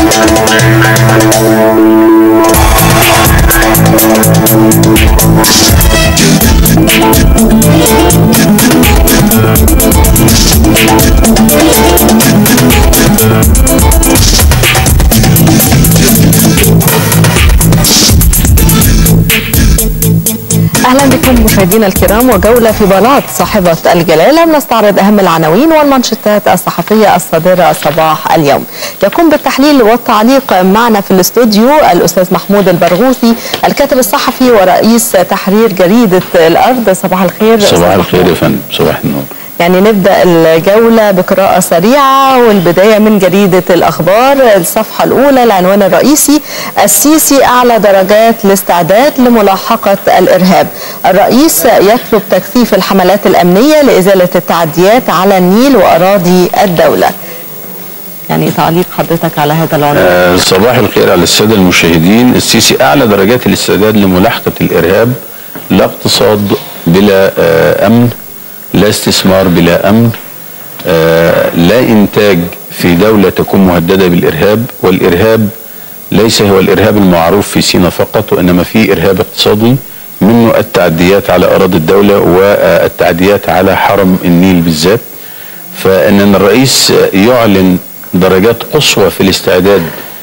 اهلا بكم مشاهدينا الكرام وجوله في بلاط صاحبه الجلاله بنستعرض اهم العناوين والمنشطات الصحفيه الصادره صباح اليوم. يقوم بالتحليل والتعليق معنا في الاستوديو الاستاذ محمود البرغوثي الكاتب الصحفي ورئيس تحرير جريده الارض صباح الخير صباح الخير يا فندم صباح النور يعني نبدا الجوله بقراءه سريعه والبدايه من جريده الاخبار الصفحه الاولى العنوان الرئيسي السيسي اعلى درجات الاستعداد لملاحقه الارهاب الرئيس يطلب تكثيف الحملات الامنيه لازاله التعديات على النيل واراضي الدوله يعني تعليق حضرتك على هذا العنوان آه صباح الخير على الساده المشاهدين السيسي اعلى درجات الاستعداد لملاحقه الارهاب لا اقتصاد بلا آه امن لا استثمار بلا امن آه لا انتاج في دوله تكون مهدده بالارهاب والارهاب ليس هو الارهاب المعروف في سيناء فقط وانما في ارهاب اقتصادي منه التعديات على اراضي الدوله والتعديات على حرم النيل بالذات فان الرئيس يعلن درجات قصوى في الاستعداد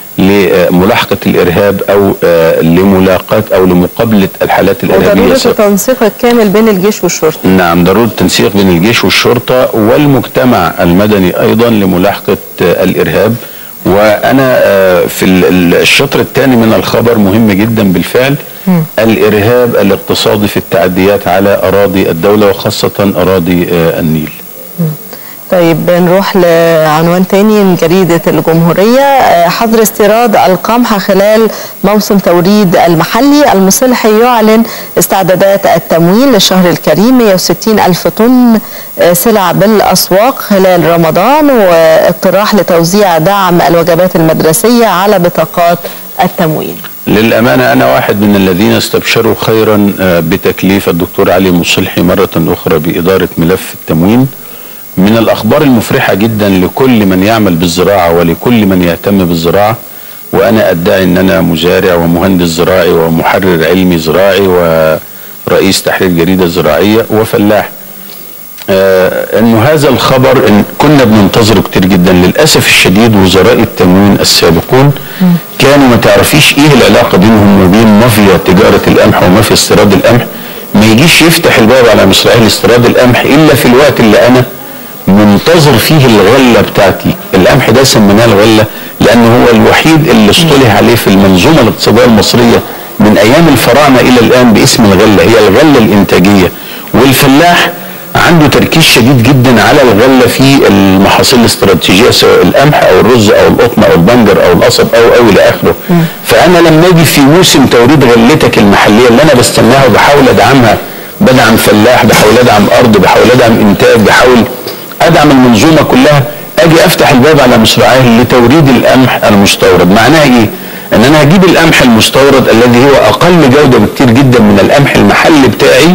لملاحقه الارهاب او لملاقاه او لمقابله الحالات الارهابيه وضروره التنسيق الكامل بين الجيش والشرطه نعم ضروره التنسيق بين الجيش والشرطه والمجتمع المدني ايضا لملاحقه الارهاب وانا في الشطر الثاني من الخبر مهم جدا بالفعل م. الارهاب الاقتصادي في التعديات على اراضي الدوله وخاصه اراضي النيل م. طيب نروح لعنوان تاني من جريدة الجمهورية حظر استيراد القمح خلال موسم توريد المحلي المصلحي يعلن استعدادات التموين للشهر الكريم 160 ألف طن سلع بالأسواق خلال رمضان واقتراح لتوزيع دعم الوجبات المدرسية على بطاقات التموين للأمانة أنا واحد من الذين استبشروا خيرا بتكليف الدكتور علي مصلحي مرة أخرى بإدارة ملف التموين من الأخبار المفرحة جدا لكل من يعمل بالزراعة ولكل من يهتم بالزراعة وأنا أدعي أن أنا مزارع ومهندس زراعي ومحرر علمي زراعي ورئيس تحرير جريدة زراعية وفلاح آه أنه هذا الخبر إن كنا بننتظره كتير جدا للأسف الشديد وزراء التموين السابقون كانوا ما تعرفيش إيه العلاقة بينهم وبين مافيا تجارة القمح ومافيا استيراد القمح ما يجيش يفتح الباب على مصراعيه لاستيراد القمح إلا في الوقت اللي أنا منتظر فيه الغله بتاعتي القمح ده سميناه الغله لانه هو الوحيد اللي اصطلح عليه في المنظومه الاقتصاديه المصريه من ايام الفراعنه الى الان باسم الغله هي الغله الانتاجيه والفلاح عنده تركيز شديد جدا على الغله في المحاصيل الاستراتيجيه سواء القمح او الرز او القطن او البنجر او القصب او او الى اخره فانا لما اجي في موسم توريد غلتك المحليه اللي انا بستناها وبحاول ادعمها بدعم فلاح بحاول ادعم ارض بحاول ادعم انتاج بحاول ادعم المنظومه كلها اجي افتح الباب على مصراعيه لتوريد القمح المستورد معناها ايه ان انا هجيب القمح المستورد الذي هو اقل جوده بكتير جدا من القمح المحلي بتاعي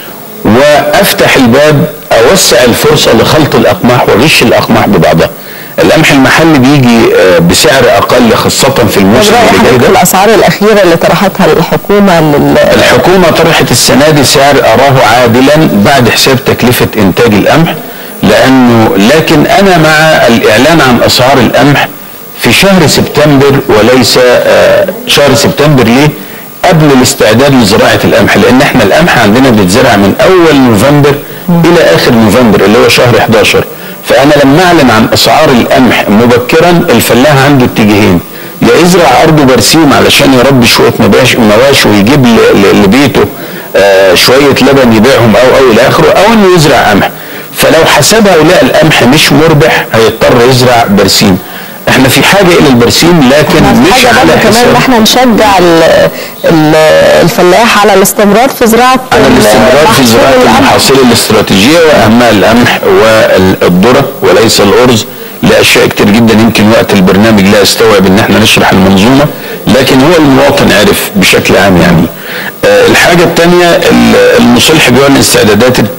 وافتح الباب اوسع الفرصه لخلط الاقماح وغش الاقماح ببعضها القمح المحلي بيجي بسعر اقل خاصه في الموسم اللي جاي ده الاسعار الاخيره اللي طرحتها الحكومه لل... الحكومه طرحت السنه دي سعر اراه عادلا بعد حساب تكلفه انتاج القمح لانه لكن انا مع الاعلان عن اسعار القمح في شهر سبتمبر وليس شهر سبتمبر ليه؟ قبل الاستعداد لزراعه القمح لان احنا القمح عندنا بيتزرع من اول نوفمبر الى اخر نوفمبر اللي هو شهر 11 فانا لما اعلن عن اسعار القمح مبكرا الفلاح عنده اتجاهين يا يزرع ارضه برسيم علشان يربي شويه مواشي ويجيب لبيته شويه لبن يبيعهم او او الى اخره او انه يزرع قمح فلو حسبها ولقى القمح مش مربح هيضطر يزرع برسيم احنا في حاجه الى البرسيم لكن مش على كمان ان احنا نشجع ال ال الفلاح على الاستمرار في زراعه على الاستمرار في زراعه المحاصيل الاستراتيجيه واهمها القمح والذره وليس الارز لاشياء كتير جدا يمكن وقت البرنامج لا يستوعب ان احنا نشرح المنظومه لكن هو المواطن عرف بشكل عام يعني. أه الحاجه الثانيه المصلح بيعلن استعدادات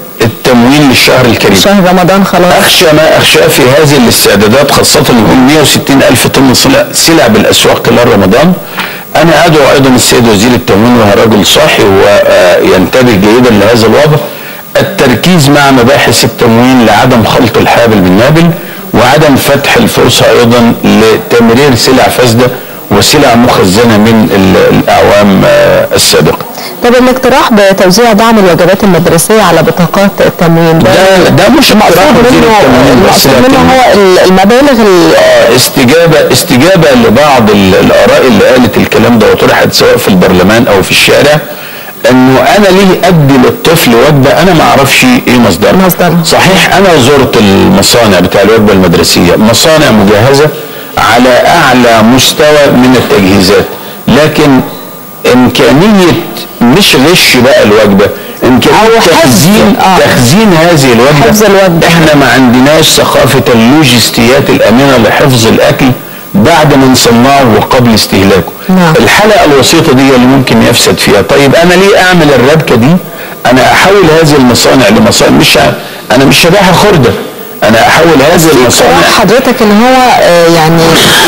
التموين للشهر الكريم شهر رمضان خلاص اخشى ما اخشاه في هذه الاستعدادات خاصه يكون 160 الف طن سلع, سلع بالاسواق خلال رمضان انا ادعو ايضا السيد وزير التموين وهو رجل صاحي وينتبه جيدا لهذا الوضع التركيز مع مباحث التموين لعدم خلط الحابل بالنابل وعدم فتح الفرصه ايضا لتمرير سلع فاسده وسلع مخزنه من ال- الاعوام آه، السابقه. طب الاقتراح بتوزيع دعم الوجبات المدرسيه على بطاقات التموين ده ده مش اقتراح المقصود وزير منه التموين بس المقصود منه لكن- هو ال- المبالغ ال- آه، استجابه استجابه لبعض ال- الاراء اللي قالت الكلام ده وطرحت سواء في البرلمان او في الشارع انه انا ليه ادي للطفل وجبه انا ما اعرفش ايه مصدرها مصدرها. صحيح انا زرت المصانع بتاع الوجبه المدرسيه مصانع مجهزه على اعلى مستوى من التجهيزات لكن امكانيه مش غش بقى الوجبه امكانيه أو حفظ، تخزين آه. تخزين هذه الوجبه حفظ الوجبة. احنا ما عندناش ثقافه اللوجستيات الامنه لحفظ الاكل بعد ما نصنعه وقبل استهلاكه نعم. الحلقه الوسيطه دي اللي ممكن يفسد فيها طيب انا ليه اعمل الربكه دي انا احول هذه المصانع لمصانع مش ه- انا مش شبيهه خرده انا احول هذه المصانع اقتراح حضرتك ان هو آه، يعني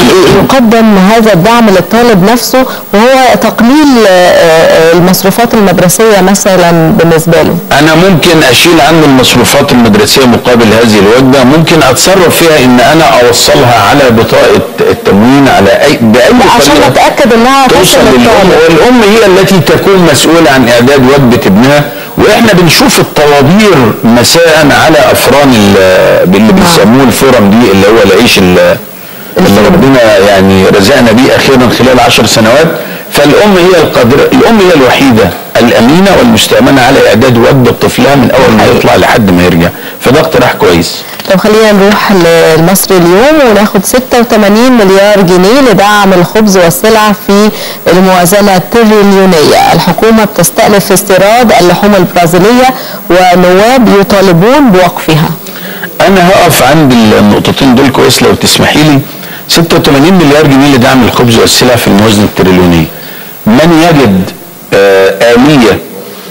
يقدم هذا الدعم للطالب نفسه وهو تقليل آه، آه، المصروفات المدرسيه مثلا بالنسبه له انا ممكن اشيل عنه المصروفات المدرسيه مقابل هذه الوجبه ممكن اتصرف فيها ان انا اوصلها على بطاقه التموين على اي باي عشان طريقه نتاكد انها توصل تصل للام للطالب والام هي التي تكون مسؤوله عن اعداد وجبه ابنها واحنا بنشوف الطوابير مساء على افران ال- اللي بيسموه الفرم دي اللي هو العيش ال- اللي الفرن. ربنا يعني رزقنا بيه اخيرا خلال عشر سنوات فالام هي القادره الام هي الوحيده الامينه والمستامنه على اعداد وجبه طفلها من اول ما يطلع لحد ما يرجع فده اقتراح كويس طب خلينا نروح للمصري اليوم وناخد 86 مليار جنيه لدعم الخبز والسلع في الموازنة التريليونية الحكومة بتستأنف استيراد اللحوم البرازيلية ونواب يطالبون بوقفها انا هقف عند النقطتين دول كويس لو تسمحي لي 86 مليار جنيه لدعم الخبز والسلع في الموازنه التريليونيه من يجد آه آلية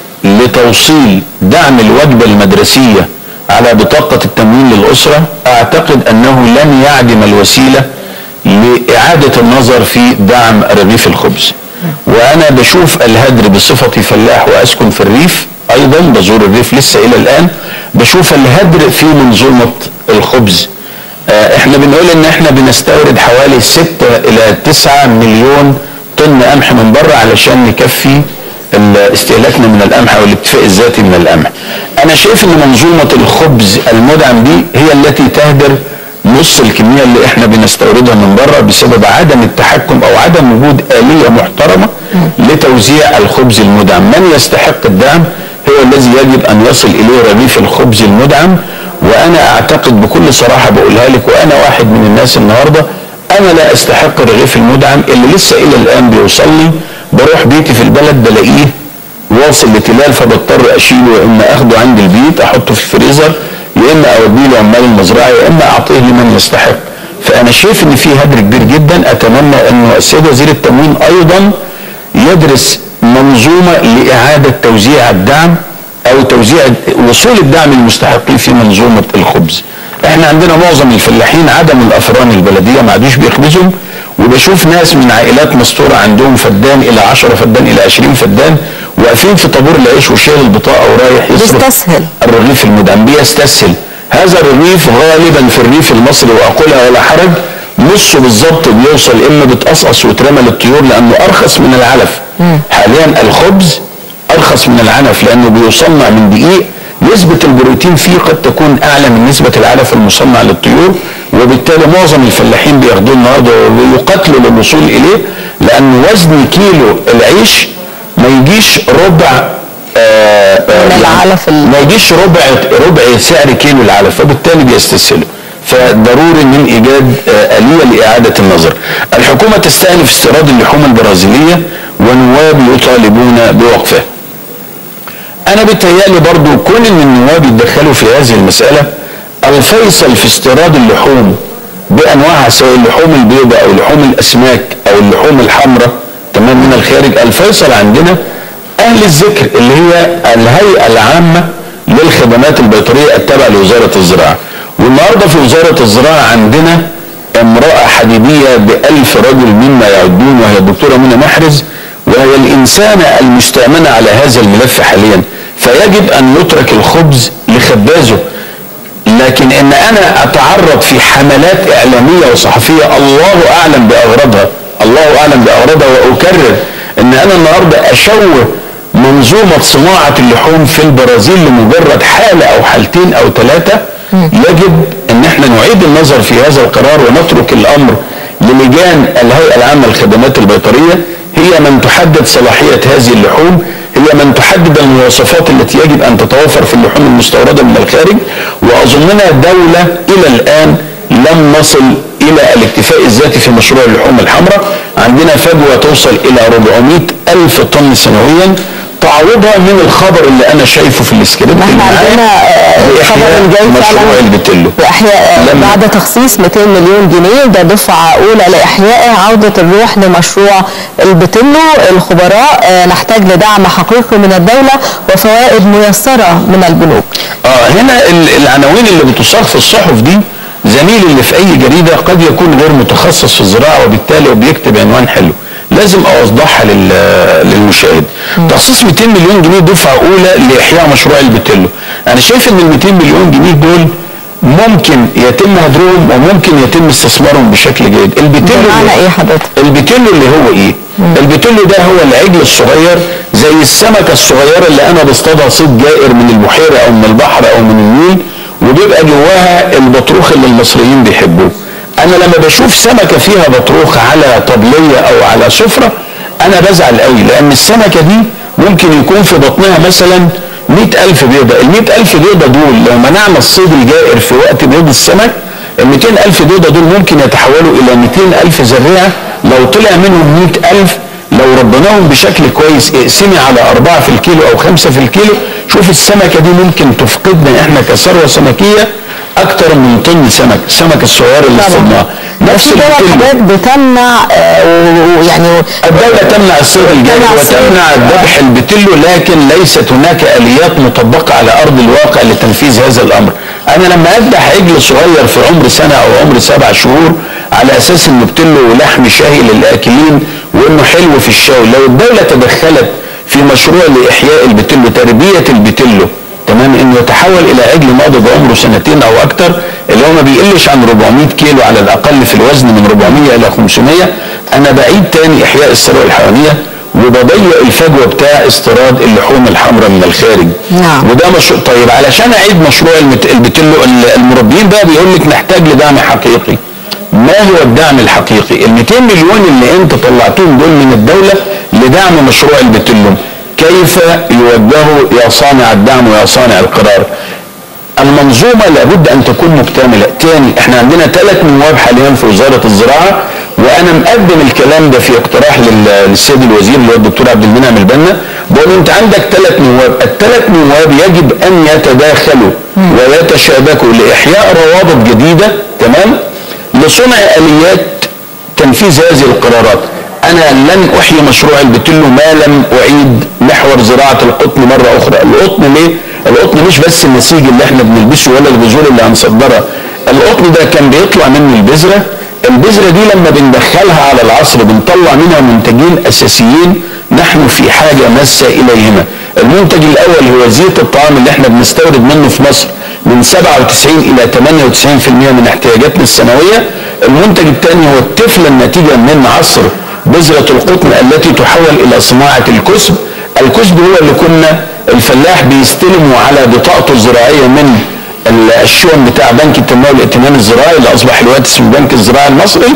لتوصيل دعم الوجبة المدرسية على بطاقة التموين للأسرة أعتقد أنه لن يعدم الوسيلة لإعادة النظر في دعم رغيف الخبز وأنا بشوف الهدر بصفتي فلاح وأسكن في الريف أيضا بزور الريف لسه إلى الآن بشوف الهدر في منظومة الخبز آه، احنا بنقول ان احنا بنستورد حوالي 6 الى 9 مليون طن قمح من بره علشان نكفي ال- استهلاكنا من القمح او الاكتفاء الذاتي من القمح. انا شايف ان منظومه الخبز المدعم دي هي التي تهدر نص الكميه اللي احنا بنستوردها من بره بسبب عدم التحكم او عدم وجود اليه محترمه لتوزيع الخبز المدعم، من يستحق الدعم هو الذي يجب ان يصل اليه رغيف الخبز المدعم وانا اعتقد بكل صراحه بقولها لك وانا واحد من الناس النهارده انا لا استحق الرغيف المدعم اللي لسه الى الان بيوصل لي بروح بيتي في البلد بلاقيه واصل لتلال فبضطر اشيله يا اما اخده عند البيت احطه في الفريزر يا اما اوديه لعمال المزرعه يا اما اعطيه لمن يستحق فانا شايف ان في هدر كبير جدا اتمنى انه السيد وزير التموين ايضا يدرس منظومه لاعاده توزيع الدعم او توزيع وصول الدعم للمستحقين في منظومه الخبز. احنا عندنا معظم الفلاحين عدم الافران البلديه ما عادوش بيخبزهم وبشوف ناس من عائلات مستوره عندهم فدان الى 10 فدان الى 20 فدان واقفين في طابور العيش وشايل البطاقه ورايح يصرف بيستسهل. الرغيف المدعم بيستسهل هذا الرغيف غالبا في الريف المصري واقولها ولا حرج نصه بالظبط بيوصل اما بتقصقص وترمى للطيور لانه ارخص من العلف حاليا الخبز ارخص من العنف لانه بيصنع من دقيق نسبة البروتين فيه قد تكون اعلى من نسبة العلف المصنع للطيور وبالتالي معظم الفلاحين بياخدوه النهارده ويقاتلوا للوصول اليه لان وزن كيلو العيش ما يجيش ربع آه، آه، من العلف ال- ما يجيش ربع ربع سعر كيلو العلف فبالتالي بيستسهلوا فضروري من ايجاد آه، اليه لاعاده النظر. الحكومه تستأنف استيراد اللحوم البرازيليه ونواب يطالبون بوقفها. انا بيتهيألي برضو كون ان النواب يتدخلوا في هذه المساله الفيصل في استيراد اللحوم بانواعها سواء اللحوم البيضاء او لحوم الاسماك او اللحوم الحمراء تمام من الخارج الفيصل عندنا اهل الذكر اللي هي الهيئه العامه للخدمات البيطريه التابعه لوزاره الزراعه والنهارده في وزاره الزراعه عندنا امراه حديديه بألف رجل مما يعدون وهي الدكتوره منى محرز وهي الانسانه المستامنه على هذا الملف حاليا فيجب ان يترك الخبز لخبازه لكن ان انا اتعرض في حملات اعلاميه وصحفيه الله اعلم باغراضها الله اعلم باغراضها واكرر ان انا النهارده اشوه منظومه صناعه اللحوم في البرازيل لمجرد حاله او حالتين او ثلاثه يجب ان احنا نعيد النظر في هذا القرار ونترك الامر للجان الهيئه العامه للخدمات البيطريه هي من تحدد صلاحيه هذه اللحوم هي من تحدد المواصفات التي يجب ان تتوفر في اللحوم المستورده من الخارج واظننا دوله الى الان لم نصل الى الاكتفاء الذاتي في مشروع اللحوم الحمراء عندنا فجوه توصل الى 400 الف طن سنويا تعوضها من الخبر اللي انا شايفه في السكريبت ما احنا اللي عندنا معايا آه، بإحياء خبر جاي مشروع فعلا البتلو واحياء لما- بعد تخصيص 200 مليون جنيه ده دفعه اولى لاحياء عوده الروح لمشروع البتلو الخبراء آه، نحتاج لدعم حقيقي من الدوله وفوائد ميسره من البنوك اه هنا ال- العناوين اللي بتصاغ في الصحف دي زميل اللي في اي جريده قد يكون غير متخصص في الزراعه وبالتالي بيكتب عنوان حلو لازم اوضحها لل- للمشاهد تخصيص 200 مليون جنيه دفعه اولى لاحياء مشروع البتلو انا شايف ان ال 200 مليون جنيه دول ممكن يتم هدرهم وممكن يتم استثمارهم بشكل جيد البتلو بمعنى اللي- ايه حضرتك؟ البتلو اللي هو ايه البتلو ده هو العجل الصغير زي السمكه الصغيره اللي انا بصطادها صيد جائر من البحيره او من البحر او من النيل وبيبقى جواها البطروخ اللي المصريين بيحبوه انا لما بشوف سمكه فيها بطروخ على طبليه او على سفره انا بزعل قوي لان السمكه دي ممكن يكون في بطنها مثلا مئة ألف بيضة المئة ألف بيضة دول لو منعنا الصيد الجائر في وقت بيض السمك ال 200 ألف بيضة دول ممكن يتحولوا إلى 200 ألف زريعة لو طلع منهم 100 ألف لو ربناهم بشكل كويس اقسمي على أربعة في الكيلو أو خمسة في الكيلو شوف السمكة دي ممكن تفقدنا إحنا كثروة سمكية أكتر من طن سمك السمكة الصغيرة اللي طبعا. صدناها نفس في دول البتلو. حاجات بتمنع آه، ويعني الدولة تمنع الصيد الجائر تمنع الصيد. وتمنع الذبح البتلو لكن ليست هناك آليات مطبقة على أرض الواقع لتنفيذ هذا الأمر أنا لما أذبح عجل صغير في عمر سنة أو عمر سبع شهور على أساس إنه بتلو لحم شهي للآكلين وإنه حلو في الشوي لو الدولة تدخلت في مشروع لإحياء البتلو تربية البتلو تمام انه يتحول الى عجل ناضج عمره سنتين او اكتر اللي هو ما بيقلش عن 400 كيلو على الاقل في الوزن من 400 الى 500 انا بعيد تاني احياء الثروه الحيوانيه وبضيق الفجوه بتاع استيراد اللحوم الحمراء من الخارج نعم. وده مشروع طيب علشان اعيد مشروع المت... البتلو المربيين بقى بيقول لك نحتاج لدعم حقيقي ما هو الدعم الحقيقي ال 200 مليون اللي انت طلعتهم دول من الدوله لدعم مشروع البتلو كيف يوجهوا يا صانع الدعم ويا صانع القرار المنظومه لابد ان تكون مكتمله تاني احنا عندنا ثلاث نواب حاليا في وزاره الزراعه وانا مقدم الكلام ده في اقتراح لل- للسيد الوزير اللي هو الدكتور عبد المنعم البنا بقول له انت عندك ثلاث نواب الثلاث نواب يجب ان يتداخلوا ويتشابكوا لاحياء روابط جديده تمام لصنع اليات تنفيذ هذه القرارات انا لن احيي مشروع البتلو ما لم اعيد محور زراعه القطن مره اخرى القطن ليه القطن مش بس النسيج اللي احنا بنلبسه ولا البذور اللي هنصدرها القطن ده كان بيطلع منه البذره البذره دي لما بندخلها على العصر بنطلع منها منتجين اساسيين نحن في حاجه ماسه اليهما المنتج الاول هو زيت الطعام اللي احنا بنستورد منه في مصر من 97 الى 98% من احتياجاتنا السنويه المنتج الثاني هو التفله الناتجه من عصر بذره القطن التي تحول الى صناعه الكسب الكسب هو اللي كنا الفلاح بيستلمه على بطاقته الزراعيه من الشؤم بتاع بنك التنميه والائتمان الزراعي اللي اصبح دلوقتي اسمه بنك الزراعي المصري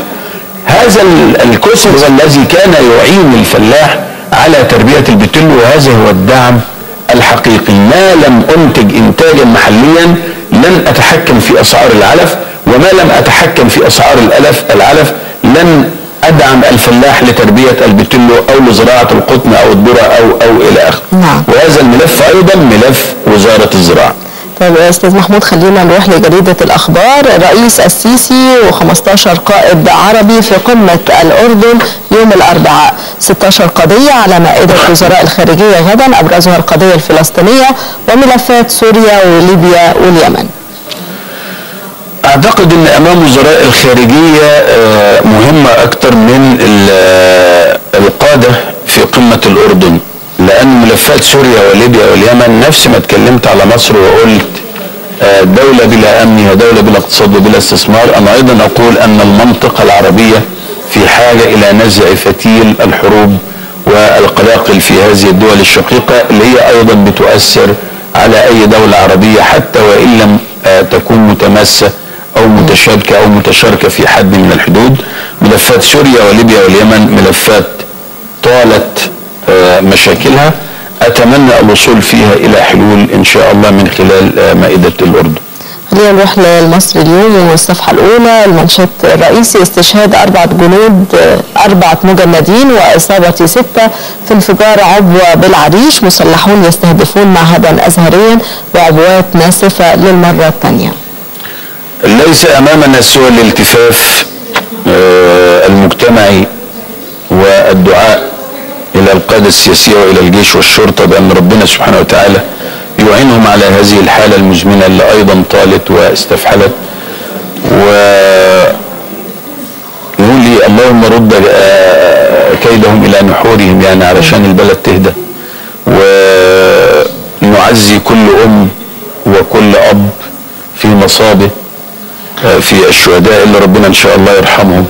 هذا ال- الكسب هو الذي كان يعين الفلاح على تربيه البتلو وهذا هو الدعم الحقيقي ما لم انتج انتاجا محليا لن اتحكم في اسعار العلف وما لم اتحكم في اسعار الالف العلف لن ادعم الفلاح لتربيه البتلو او لزراعه القطن او الذره او او الى اخره نعم. وهذا الملف ايضا ملف وزاره الزراعه طيب يا استاذ محمود خلينا نروح لجريده الاخبار رئيس السيسي و15 قائد عربي في قمه الاردن يوم الاربعاء 16 قضية على مائدة وزراء الخارجية غدا أبرزها القضية الفلسطينية وملفات سوريا وليبيا واليمن اعتقد ان امام وزراء الخارجيه آه، مهمه اكتر من ال- آه، القاده في قمه الاردن لان ملفات سوريا وليبيا واليمن نفس ما اتكلمت على مصر وقلت آه، دولة بلا أمن ودولة بلا اقتصاد وبلا استثمار أنا أيضا أقول أن المنطقة العربية في حاجة إلى نزع فتيل الحروب والقلاقل في هذه الدول الشقيقة اللي هي أيضا بتؤثر على أي دولة عربية حتى وإن لم آه، تكون متماسة أو متشابكة أو متشاركة في حد من الحدود ملفات سوريا وليبيا واليمن ملفات طالت آه، مشاكلها أتمنى الوصول فيها إلى حلول إن شاء الله من خلال آه، مائدة الأردن خلينا نروح لمصر اليوم والصفحة الأولى المنشط الرئيسي استشهاد أربعة جنود أربعة مجندين وإصابة ستة في انفجار عبوة بالعريش مسلحون يستهدفون معهدا أزهريا بعبوات ناسفة للمرة الثانية ليس أمامنا سوى الالتفاف آه، المجتمعي والدعاء إلى القادة السياسية وإلى الجيش والشرطة بأن ربنا سبحانه وتعالى يعينهم على هذه الحالة المزمنة اللي أيضا طالت واستفحلت و نقول لي اللهم رد آه، كيدهم إلى نحورهم يعني علشان البلد تهدى ونعزي كل أم وكل أب في مصابه آه، في الشهداء اللي ربنا إن شاء الله يرحمهم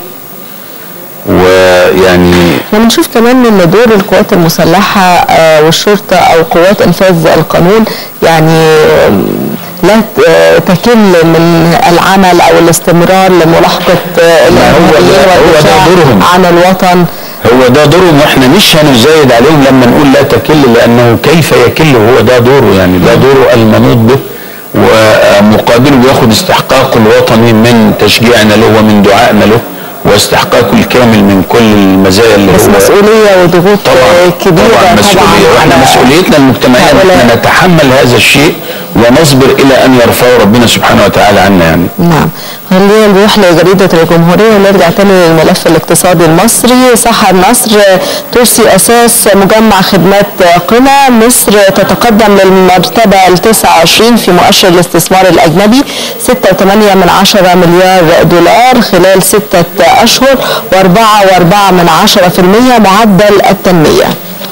ويعني احنا بنشوف كمان ان دور القوات المسلحه آه، والشرطه او قوات انفاذ القانون يعني آم، لا ت- آه، تكل من العمل او الاستمرار لملاحقه آه، ما هو ده- الارهابيين هو ده والدفاع دورهم. عن الوطن هو ده دورهم واحنا مش هنزايد عليهم لما نقول لا تكل لانه كيف يكل هو ده دوره يعني ده دوره المنوط به ومقابله بياخد استحقاقه الوطني من تشجيعنا له ومن دعائنا له واستحقاقه الكامل من كل المزايا اللي بس هو مسؤوليه وضغوط طبعا آه، كبيره طبعا مسؤوليه واحنا على مسؤوليتنا المجتمعيه ان هؤلاء. احنا نتحمل هذا الشيء ونصبر الى ان يرفعه ربنا سبحانه وتعالى عنا يعني نعم خلينا نروح لجريدة الجمهورية ونرجع تاني للملف الاقتصادي المصري صحة النصر ترسي أساس مجمع خدمات قنا مصر تتقدم للمرتبة ال 29 في مؤشر الاستثمار الأجنبي 6.8 من عشرة مليار دولار خلال ستة أشهر و4.4 من عشرة في المية معدل التنمية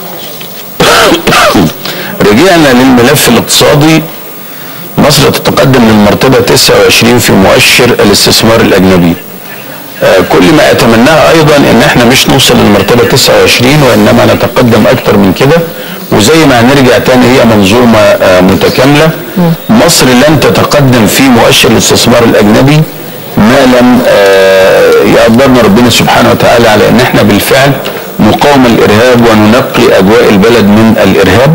رجعنا للملف الاقتصادي مصر تتقدم للمرتبة 29 في مؤشر الاستثمار الأجنبي آه، كل ما أتمناه أيضا أن احنا مش نوصل للمرتبة 29 وإنما نتقدم أكتر من كده وزي ما هنرجع تاني هي منظومة آه، متكاملة مصر لن تتقدم في مؤشر الاستثمار الأجنبي ما لم آه، يقدرنا ربنا سبحانه وتعالى على أن احنا بالفعل نقاوم الإرهاب وننقي أجواء البلد من الإرهاب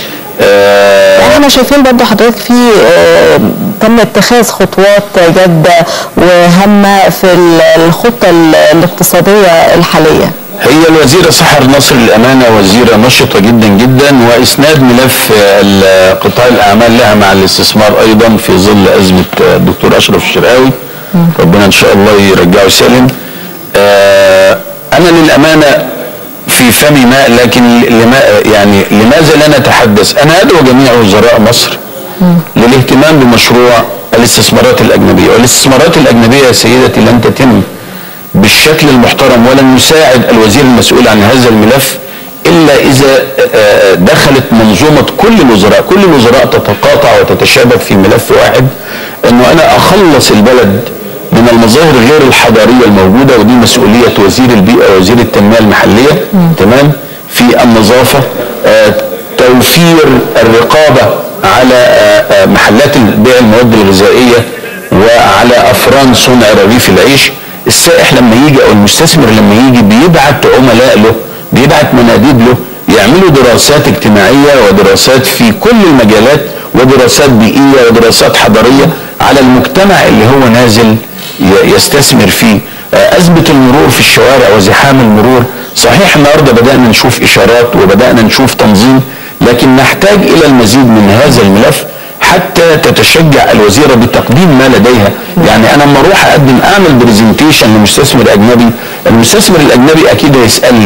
آه، احنا شايفين برضه حضرتك في آه، تم اتخاذ خطوات جادة وهامة في ال- الخطة ال- الاقتصادية الحالية هي الوزيرة سحر نصر الأمانة وزيرة نشطة جدا جدا وإسناد ملف ال- قطاع الأعمال لها مع الاستثمار أيضا في ظل أزمة الدكتور أشرف الشرقاوي ربنا إن شاء الله يرجعه سالم آه، أنا للأمانة في فمي ماء لكن لما يعني لماذا لا نتحدث؟ أنا أدعو جميع وزراء مصر للاهتمام بمشروع الاستثمارات الأجنبية والاستثمارات الأجنبية يا سيدتي لن تتم بالشكل المحترم ولن نساعد الوزير المسؤول عن هذا الملف الا اذا آه، دخلت منظومه كل الوزراء، كل الوزراء تتقاطع وتتشابك في ملف واحد انه انا اخلص البلد من المظاهر غير الحضاريه الموجوده ودي مسؤوليه وزير البيئه ووزير التنميه المحليه تمام في النظافه آه، توفير الرقابه على آه، آه، محلات بيع المواد الغذائيه وعلى افران صنع رغيف العيش السائح لما يجي او المستثمر لما يجي بيبعت عملاء له بيبعت مناديب له يعملوا دراسات اجتماعيه ودراسات في كل المجالات ودراسات بيئيه ودراسات حضاريه على المجتمع اللي هو نازل ي- يستثمر فيه آه، أزمة المرور في الشوارع وزحام المرور صحيح النهاردة بدأنا نشوف إشارات وبدأنا نشوف تنظيم لكن نحتاج إلى المزيد من هذا الملف حتى تتشجع الوزيره بتقديم ما لديها يعني انا لما اروح اقدم اعمل برزنتيشن لمستثمر اجنبي المستثمر الاجنبي اكيد هيسال لي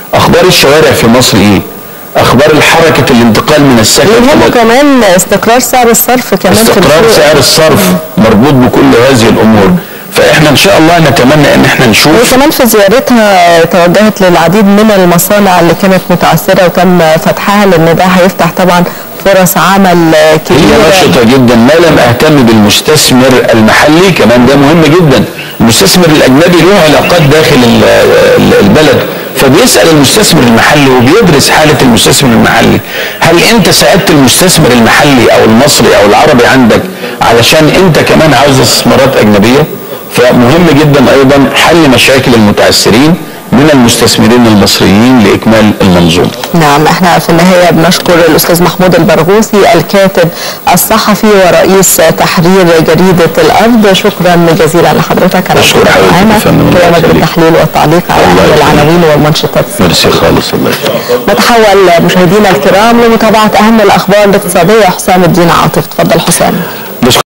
اخبار الشوارع في مصر ايه اخبار حركه الانتقال من السكن يهمه إلى- كمان استقرار سعر الصرف كمان في استقرار السوق. سعر الصرف مربوط بكل هذه الامور فاحنا ان شاء الله نتمنى ان احنا نشوف هي كمان في زيارتها توجهت للعديد من المصانع اللي كانت متعثرة وتم فتحها لأن ده هيفتح طبعا فرص عمل هي كبيرة نشطة جدا ما لم اهتم بالمستثمر المحلي كمان ده مهم جدا المستثمر الاجنبي له علاقات داخل ال- ال- البلد فبيسال المستثمر المحلي وبيدرس حاله المستثمر المحلي هل انت ساعدت المستثمر المحلي او المصري او العربي عندك علشان انت كمان عاوز استثمارات اجنبيه فمهم جدا ايضا حل مشاكل المتعثرين من المستثمرين المصريين لاكمال المنظومه نعم احنا في النهاية بنشكر الأستاذ محمود البرغوثي الكاتب الصحفي ورئيس تحرير جريدة الأرض شكرا جزيلا لحضرتك على أشكر وجودك حضرتك يا معنا فندم. الله قيامك يخليك. بالتحليل والتعليق على الله أهم يخليك. العناوين والمنشطات ميرسي خالص الله يخليك نتحول مشاهدينا الكرام لمتابعة أهم الأخبار الاقتصادية حسام الدين عاطف تفضل حسام